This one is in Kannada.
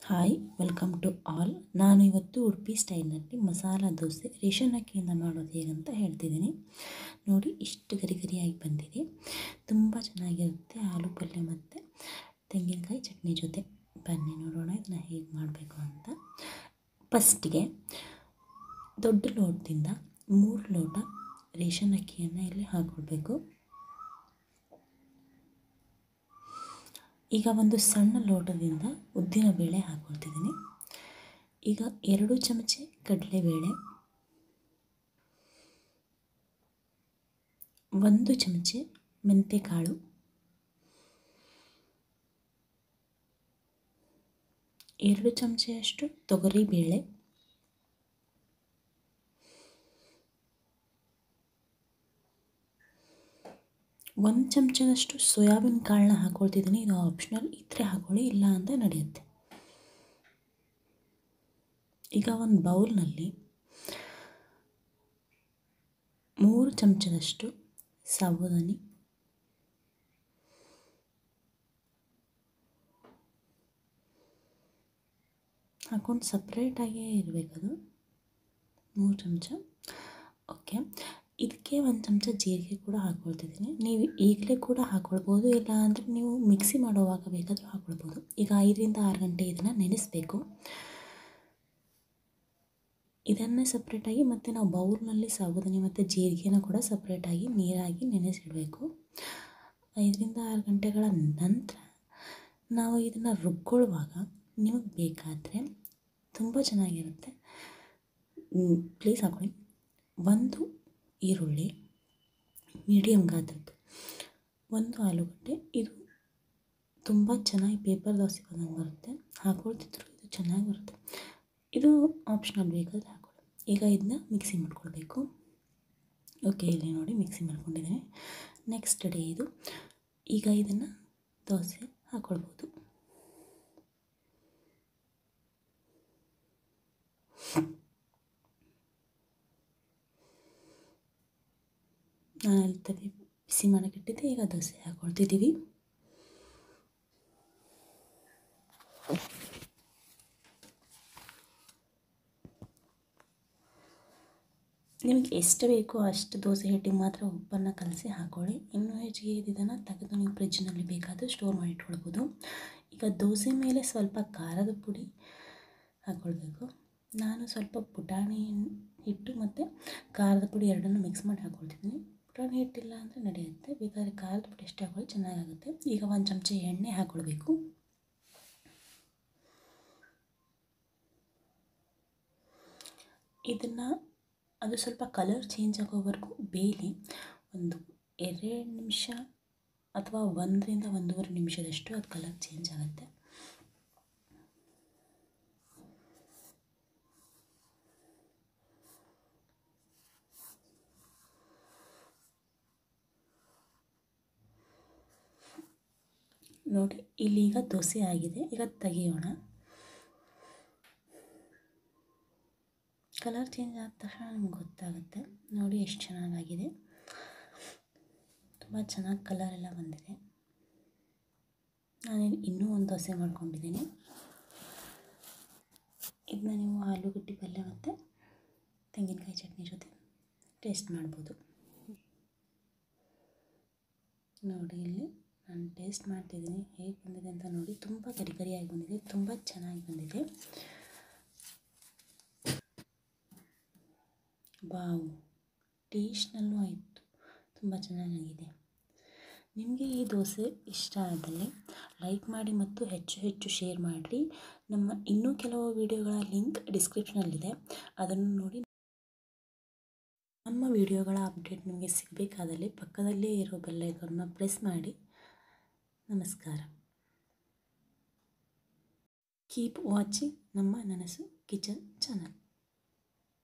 ಹಾಯ್ ವೆಲ್ಕಮ್ ಟು ಆಲ್ ನಾನು ಇವತ್ತು ಉಡುಪಿ ಸ್ಟೈಲ್ನಲ್ಲಿ ಮಸಾಲ ದೋಸೆ ರೇಷನ್ ಅಕ್ಕಿಯಿಂದ ಮಾಡೋದು ಹೇಗಂತ ಹೇಳ್ತಿದ್ದೀನಿ ನೋಡಿ ಇಷ್ಟು ಗರಿ ಗರಿಯಾಗಿ ಬಂದಿದೆ ತುಂಬ ಚೆನ್ನಾಗಿರುತ್ತೆ ಆಲೂ ಪಲ್ಯ ಮತ್ತು ತೆಂಗಿನಕಾಯಿ ಚಟ್ನಿ ಜೊತೆ ಬನ್ನಿ ನೋಡೋಣ ಇದನ್ನ ಹೇಗೆ ಮಾಡಬೇಕು ಅಂತ ಫಸ್ಟಿಗೆ ದೊಡ್ಡ ಲೋಟದಿಂದ ಮೂರು ಲೋಟ ರೇಷನ್ ಅಕ್ಕಿಯನ್ನು ಇಲ್ಲಿ ಹಾಕ್ಕೊಳ್ಬೇಕು ಈಗ ಒಂದು ಸಣ್ಣ ಲೋಟದಿಂದ ಉದ್ದಿನ ಬೇಳೆ ಹಾಕ್ಕೊಳ್ತಿದ್ದೀನಿ ಈಗ ಎರಡು ಚಮಚೆ ಕಡಲೆಬೇಳೆ ಒಂದು ಚಮಚೆ ಮೆಂತೆಕಾಳು ಎರಡು ಚಮಚೆಯಷ್ಟು ತೊಗರಿಬೇಳೆ ಒಂದು ಚಮಚದಷ್ಟು ಸೋಯಾಬೀನ್ ಕಾಳನ್ನ ಹಾಕ್ಕೊಳ್ತಿದ್ದೀನಿ ಇದು ಆಪ್ಷನಲ್ ಇದ್ದರೆ ಹಾಕ್ಕೊಳ್ಳಿ ಇಲ್ಲ ಅಂತ ನಡೆಯುತ್ತೆ ಈಗ ಒಂದು ಬೌಲ್ನಲ್ಲಿ ಮೂರು ಚಮಚದಷ್ಟು ಸಾಬೂದಾನಿ ಹಾಕ್ಕೊಂಡು ಸಪ್ರೇಟಾಗೇ ಇರಬೇಕದು ಮೂರು ಚಮಚ ಓಕೆ ಇದಕ್ಕೆ ಒಂದು ಚಮಚ ಜೀರಿಗೆ ಕೂಡ ಹಾಕ್ಕೊಳ್ತಿದ್ದೀನಿ ನೀವು ಈಗಲೇ ಕೂಡ ಹಾಕ್ಕೊಳ್ಬೋದು ಇಲ್ಲ ಅಂದರೆ ನೀವು ಮಿಕ್ಸಿ ಮಾಡುವಾಗ ಬೇಕಾದರೂ ಹಾಕ್ಕೊಳ್ಬೋದು ಈಗ ಐದರಿಂದ ಆರು ಗಂಟೆ ಇದನ್ನು ನೆನೆಸಬೇಕು ಇದನ್ನೇ ಸಪ್ರೇಟಾಗಿ ಮತ್ತು ನಾವು ಬೌಲ್ನಲ್ಲಿ ಸಾಬೂದಾನಿ ಮತ್ತು ಜೀರಿಗೆನ ಕೂಡ ಸಪ್ರೇಟಾಗಿ ನೀರಾಗಿ ನೆನೆಸಿಡಬೇಕು ಐದರಿಂದ ಆರು ಗಂಟೆಗಳ ನಂತರ ನಾವು ಇದನ್ನು ರುಬ್ಕೊಳ್ಳುವಾಗ ನಿಮಗೆ ಬೇಕಾದರೆ ತುಂಬ ಚೆನ್ನಾಗಿರುತ್ತೆ ಪ್ಲೀಸ್ ಹಾಕೊಳ್ಳಿ ಒಂದು ಈರುಳ್ಳಿ ಮೀಡಿಯಮ್ ಗಾತ್ರದ್ದು ಒಂದು ಆಲೂಗಡ್ಡೆ ಇದು ತುಂಬ ಚೆನ್ನಾಗಿ ಪೇಪರ್ ದೋಸೆ ಬಂದಂಗೆ ಬರುತ್ತೆ ಹಾಕೊಳ್ತಿದ್ರು ಇದು ಚೆನ್ನಾಗಿ ಬರುತ್ತೆ ಇದು ಆಪ್ಷನಲ್ ಬೇಕಾದರೆ ಹಾಕೊಳ್ಳಿ ಈಗ ಇದನ್ನ ಮಿಕ್ಸಿ ಮಾಡ್ಕೊಳ್ಬೇಕು ಓಕೆ ಇಲ್ಲಿ ನೋಡಿ ಮಿಕ್ಸಿ ಮಾಡ್ಕೊಂಡಿದ್ದೀನಿ ನೆಕ್ಸ್ಟ್ ಡೇ ಇದು ಈಗ ಇದನ್ನು ದೋಸೆ ಹಾಕ್ಕೊಳ್ಬೋದು ನಾನು ಅಲ್ಲಿ ತಲೆ ಬಿಸಿ ಮಾಡೋಕ್ಕಿಟ್ಟಿದ್ದೆ ಈಗ ದೋಸೆ ಹಾಕ್ಕೊಳ್ತಿದ್ದೀವಿ ನಿಮಗೆ ಎಷ್ಟು ಬೇಕೋ ಅಷ್ಟು ದೋಸೆ ಹಿಟ್ಟಿಗೆ ಮಾತ್ರ ಉಪ್ಪನ್ನು ಕಲಸಿ ಹಾಕ್ಕೊಳ್ಳಿ ಇನ್ನೂ ಹೆಚ್ಚಿಗೆ ಇದನ್ನು ತೆಗೆದು ನೀವು ಫ್ರಿಜ್ಜಿನಲ್ಲಿ ಬೇಕಾದರೂ ಸ್ಟೋರ್ ಮಾಡಿ ಇಟ್ಕೊಳ್ಬೋದು ಈಗ ದೋಸೆ ಮೇಲೆ ಸ್ವಲ್ಪ ಖಾರದ ಪುಡಿ ಹಾಕ್ಕೊಳ್ಬೇಕು ನಾನು ಸ್ವಲ್ಪ ಪುಟಾಣಿ ಹಿಟ್ಟು ಮತ್ತು ಖಾರದ ಪುಡಿ ಎರಡನ್ನೂ ಮಿಕ್ಸ್ ಮಾಡಿ ಹಾಕ್ಕೊಳ್ತಿದ್ದೀನಿ ಪುಟಾಣಿ ಹಿಟ್ಟಿಲ್ಲ ಅಂದರೆ ನಡೆಯುತ್ತೆ ಬೇಕಾದರೆ ಖಾರದ ಪುಡಿ ಅಷ್ಟೇ ಹಾಕೊಳ್ಳಿ ಚೆನ್ನಾಗಾಗುತ್ತೆ ಈಗ ಒಂದು ಚಮಚ ಎಣ್ಣೆ ಹಾಕ್ಕೊಳ್ಬೇಕು ಇದನ್ನು ಅದು ಸ್ವಲ್ಪ ಕಲರ್ ಚೇಂಜ್ ಆಗೋವರೆಗೂ ಬೇಲಿ ಒಂದು ಎರಡು ನಿಮಿಷ ಅಥವಾ ಒಂದರಿಂದ ಒಂದೂವರೆ ನಿಮಿಷದಷ್ಟು ಅದು ಕಲರ್ ಚೇಂಜ್ ಆಗುತ್ತೆ ನೋಡಿ ಇಲ್ಲೀಗ ದೋಸೆ ಆಗಿದೆ ಈಗ ತೆಗೆಯೋಣ ಕಲರ್ ಚೇಂಜ್ ಆದ ತಕ್ಷಣ ನಿಮ್ಗೆ ಗೊತ್ತಾಗುತ್ತೆ ನೋಡಿ ಎಷ್ಟು ಚೆನ್ನಾಗಾಗಿದೆ ತುಂಬ ಚೆನ್ನಾಗಿ ಕಲರ್ ಎಲ್ಲ ಬಂದಿದೆ ನಾನೇನು ಇನ್ನೂ ಒಂದು ದೋಸೆ ಮಾಡ್ಕೊಂಡಿದ್ದೀನಿ ಇದನ್ನ ನೀವು ಆಲೂಗಡ್ಡೆ ಪಲ್ಯ ಮತ್ತು ತೆಂಗಿನಕಾಯಿ ಚಟ್ನಿ ಜೊತೆ ಟೇಸ್ಟ್ ಮಾಡ್ಬೋದು ನೋಡಿ ಇಲ್ಲಿ ನಾನು ಟೇಸ್ಟ್ ಮಾಡ್ತಿದ್ದೀನಿ ಹೇಗೆ ಬಂದಿದೆ ಅಂತ ನೋಡಿ ತುಂಬ ಗರಿ ಗರಿಯಾಗಿ ಬಂದಿದೆ ತುಂಬ ಚೆನ್ನಾಗಿ ಬಂದಿದೆ ವಾವ್ ಟೇಸ್ಟ್ನಲ್ಲೂ ಆಯಿತು ತುಂಬ ಚೆನ್ನಾಗಿದೆ ನಿಮಗೆ ಈ ದೋಸೆ ಇಷ್ಟ ಆದಲ್ಲಿ ಲೈಕ್ ಮಾಡಿ ಮತ್ತು ಹೆಚ್ಚು ಹೆಚ್ಚು ಶೇರ್ ಮಾಡಿ ನಮ್ಮ ಇನ್ನೂ ಕೆಲವು ವಿಡಿಯೋಗಳ ಲಿಂಕ್ ಡಿಸ್ಕ್ರಿಪ್ಷನಲ್ಲಿದೆ ಅದನ್ನು ನೋಡಿ ನಮ್ಮ ವಿಡಿಯೋಗಳ ಅಪ್ಡೇಟ್ ನಿಮಗೆ ಸಿಗಬೇಕಾದಲ್ಲಿ ಪಕ್ಕದಲ್ಲೇ ಇರೋ ಬೆಲ್ಲೈಕನ್ನ ಪ್ರೆಸ್ ಮಾಡಿ ನಮಸ್ಕಾರ ಕೀಪ್ ವಾಚಿಂಗ್ ನಮ್ಮ ನನಸು ಕಿಚನ್ ಚಾನಲ್